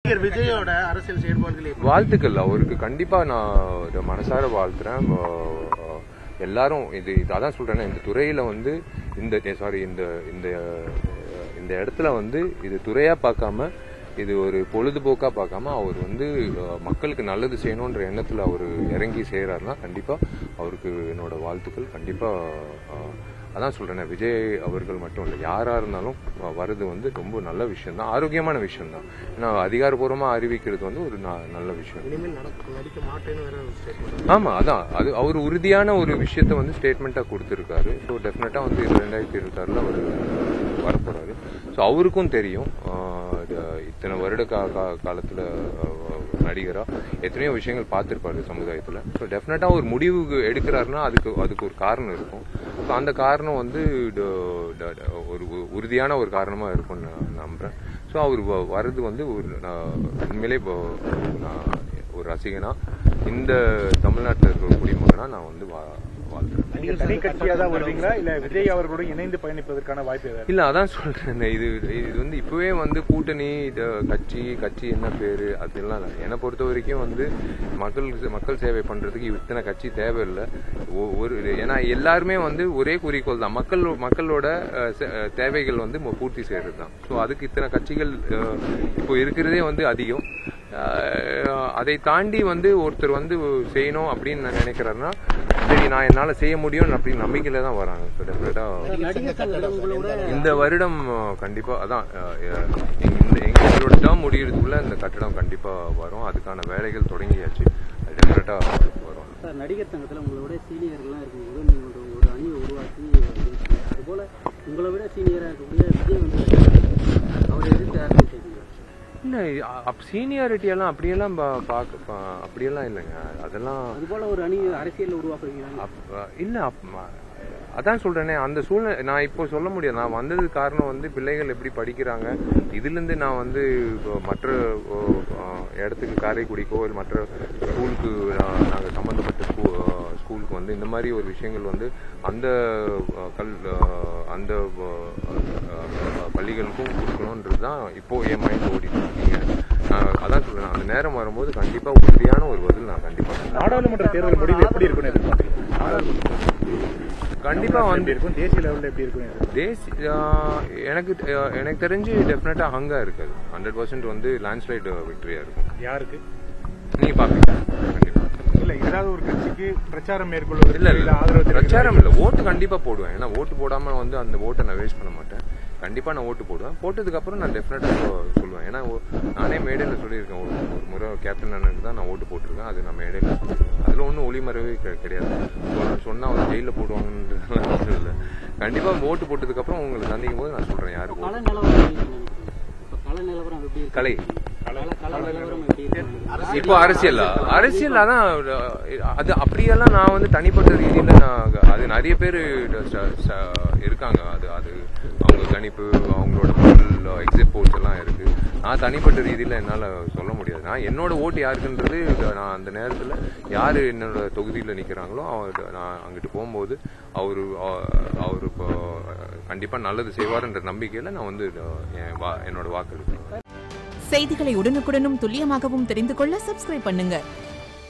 நடிகர் விஜயோட அரசியல் செயல்பாடுகளை வாழ்த்துக்கள் அவருக்கு கண்டிப்பா நான் இத மனசார வாழ்த்துறேன் அஹ் எல்லாரும் இது இது அதான் சொல்றேன் இந்த துறையில வந்து இந்த சாரி இந்த இந்த அஹ் இந்த இடத்துல வந்து இது துறையா பார்க்காம இது ஒரு பொழுதுபோக்கா பார்க்காம அவர் வந்து அஹ், மக்களுக்கு நல்லது செய்யணுன்ற எண்ணத்துல அவர் இறங்கி செய்யறாருன்னா கண்டிப்பா அவருக்கு என்னோட வாழ்த்துக்கள் கண்டிப்பா அஹ், அதான் சொல்றேன் விஜய் அவர்கள் மட்டும் இல்லை யாரா இருந்தாலும் வ- வர்றது வந்து ரொம்ப நல்ல விஷயம் தான் ஆரோக்கியமான விஷயம் தான் ஏன்னா அதிகாரப்பூர்வமா அறிவிக்கிறது வந்து ஒரு ந- நல்ல விஷயம் இனிமேல் நடக்க நடிக்க மாட்டேன்னு வேற ஸ்டேட்மெண்ட் ஆமா அதான் அது அவர் உறுதியான ஒரு விஷயத்த வந்து ஸ்டேட்மெண்ட்டா கொடுத்திருக்காரு ஸோ டெஃபினட்டா வந்து இது ரெண்டாயிரத்தி இருபத்தாறுல அவர் வரப்போறாரு ஸோ அவருக்கும் தெரியும் ஆஹ் இது இத்தனை வருட கா கா- காலத்துல ஆஹ், நடிகரா எத்தனையோ விஷயங்கள் பார்த்திருப்பாரு சமுதாயத்துல ஸோ டெஃபினட்டா ஒரு முடிவு எடுக்கிறாருன்னா அதுக்கு அதுக்கு ஒரு காரணம் இருக்கும் ஸோ அந்த காரணம் வந்து ட- ட- ட- ஒரு ஒரு உறுதியான ஒரு காரணமா இருக்கும்னு நான் நம்புறேன் ஸோ அவர் வ- வர்றது வந்து ஒரு நான் உண்மையிலே இப்போ நான் ஒரு ரசிகனா இந்த தமிழ்நாட்டில் இருக்கிற குடிமகனா நான் வந்து வா- வாழ்த்துறேன் நீங்க தனி கட்சியா தான் வருவீங்களா இல்ல விஜய் அவர்களோட இணைந்து பயணிப்பதற்கான வாய்ப்பு ஏதாவது இல்ல அதான் சொல்றேன் இது இது வந்து இப்பவே வந்து கூட்டணி இது கட்சி கட்சி என்ன பேரு அதெல்லாம் இல்லை என்னை பொறுத்த வரைக்கும் வந்து மக்கள் மக்கள் சேவை பண்றதுக்கு இத்தனை கட்சி தேவையில்லை ஒ- ஒரு ஏன்னா எல்லாருமே வந்து ஒரே குறிக்கோள் தான் மக்கள் மக்களோட அஹ், சே- அஹ், தேவைகள் வந்து மு- பூர்த்தி செய்யறது தான் ஸோ அதுக்கு இத்தனை கட்சிகள் அஹ், இப்போ இருக்கிறதே வந்து அதிகம் அஹ், அதை தாண்டி வந்து ஒருத்தர் வந்து செய்யணும் அப்படின்னு நான் நினைக்கிறாருன்னா சரி நான் என்னால செய்ய முடியும் அப்படின்னு நம்பிக்கையில தான் வராங்க ஸோ டெஃபினட்டா இந்த வருடம் அஹ், கண்டிப்பா அதான் அஹ், அஹ், எங்க- இந்த எங்களோட டேர்ம் முடியறதுக்குள்ள இந்த கட்டடம் கண்டிப்பா வரும் அதுக்கான வேலைகள் தொடங்கியாச்சு அது டெஃபினட்டா வரும் சார் நடிகர் சங்கத்தில் உங்களோட சீனியர்கள்லாம் இருக்கும்போது நீங்கள் ஒரு ஒரு அணியை உருவாக்கி ஜெயிச்சீங்க. அதுபோல் உங்களை விட சீனியராக இருக்கக்கூடிய விஜய் வந்து அவர் எதிர்த்து அரசியல் செய்வீங்க இல்ல அப் சீனியாரிட்டி எல்லாம் அப்படியெல்லாம் பா- பார்க்க பா- அப்படியெல்லாம் இல்லைங்க அதெல்லாம் அதுபோல் ஒரு அணி அரசியலில் உருவாக்குவீங்களா அப்- இல்ல அப்- அதான் சொல்றேனே அந்த சூழ்நிலை நான் இப்போ சொல்ல முடியாது நான் வந்தது காரணம் வந்து பிள்ளைகள் எப்படி படிக்கிறாங்க இதுல இருந்து நான் வந்து இப்போ மற்ற ஓ, ஆ, இடத்துக்கு காரைக்குடிக்கோ இல்லை மற்ற ஸ்கூலுக்கு நான் நாங்கள் சம்மந்தப்பட்ட ஸ்கூ ஆ, ஸ்கூலுக்கு வந்து இந்த மாதிரி ஒரு விஷயங்கள் வந்து அந்த ஆ, கல் ஆ, அந்த ஆ, ஆ, பள்ளிகளுக்கும் கொடுக்கணுன்றது தான் இப்போ என் மைண்ட் ஓடிட்டு இருக்கீங்க நான் அதான் சொல்றேன் அந்த நேரம் வரும்போது கண்டிப்பா உறுதியான ஒரு பதில் நான் கண்டிப்பா சொல்றேன். நாடாளுமன்ற தேர்தல் முடிவு எப்படி இருக்கும்னு எதிர்பார்க்கிறீங்க கண்டிப்பா எப்படி வந்து இருக்கும் தேசிய லெவல்ல எப்படி இருக்கும் எதிர்பார்க்கிறீங்க? தேசி ஆஹ் எனக்கு ஆஹ் எனக்கு தெரிஞ்சு டெஃபினட்டா ஹங்கா இருக்காது ஹண்ட்ரட் பர்சன்ட் வந்து லேண்ட்ஸ்லைடு விக்டரியா இருக்கும் யாருக்கு நீங்க பாப்பீங்க கண்டிப்பா இல்ல ஏதாவது ஒரு கட்சிக்கு பிரச்சாரம் மேற்கொள்வது இல்ல இல்ல ஆதரவு தெரிவிப்பது? பிரச்சாரம் இல்ல ஓட்டு கண்டிப்பா போடுவேன் ஏன்னா ஓட்டு போடாம வந்து அந்த ஓட்டை நான் வேஸ்ட் பண்ண மாட்டேன் கண்டிப்பா நான் ஓட்டு போடுவேன் போட்டதுக்கு அப்புறம் நான் டெஃபினட்டா சொல்லுவேன் ஏன்னா ஓ- நானே மேடையில சொல்லியிருக்கேன் ஒரு ஒரு முறை கேப்டன் அண்ணனுக்கு தான் நான் ஓட்டு போட்டிருக்கேன் அது நான் மேடையில சொல்லியிருக்கேன் அதுல ஒன்றும் ஒளிமறைவே கிடை- கிடையாது சொ- சொன்னா அவங்க ஜெயில போடுவாங்கன்றதுலாம் ஒண்ணும் இல்ல கண்டிப்பா ஓட்டு போட்டதுக்கு அப்புறம் உங்களை சந்திக்கும் போது நான் சொல்றேன் யாருக்கு கள ஓட்டு நிலவரம் எப்படி இருக்கு இப்போ கள நிலவரம் எப்படி இருக்கு கலை கள கள நிலவரம் எப்படி இருக்கு இப்போ அரசியல் அரசியல் அதான் அது அப்படியெல்லாம் நான் வந்து தனிப்பட்ட ரீதியில நான் அது நிறைய பேர் இருக்காங்க அது அது அவங்க கணிப்பு அவங்களோட பொருள் எக்ஸிட் போல்ஸ் எல்லாம் இருக்கு நான் தனிப்பட்ட ரீதியில என்னால சொல்ல முடியாது நான் என்னோட ஓட்டு யாருக்குன்றது நான் அந்த நேரத்துல யாரு என்னோட தொகுதியில நிக்கிறாங்களோ அவர் நான் அங்கிட்டு போகும்போது அவரு அவர் இப்போ கண்டிப்பா நல்லது செய்வாருன்ற நம்பிக்கையில நான் வந்து என் வா- என்னோட வாக்கு எடுப்பேன் செய்திகளை உடனுக்குடனும் துல்லியமாகவும் தெரிந்து கொள்ள சப்ஸ்கிரைப் பண்ணுங்க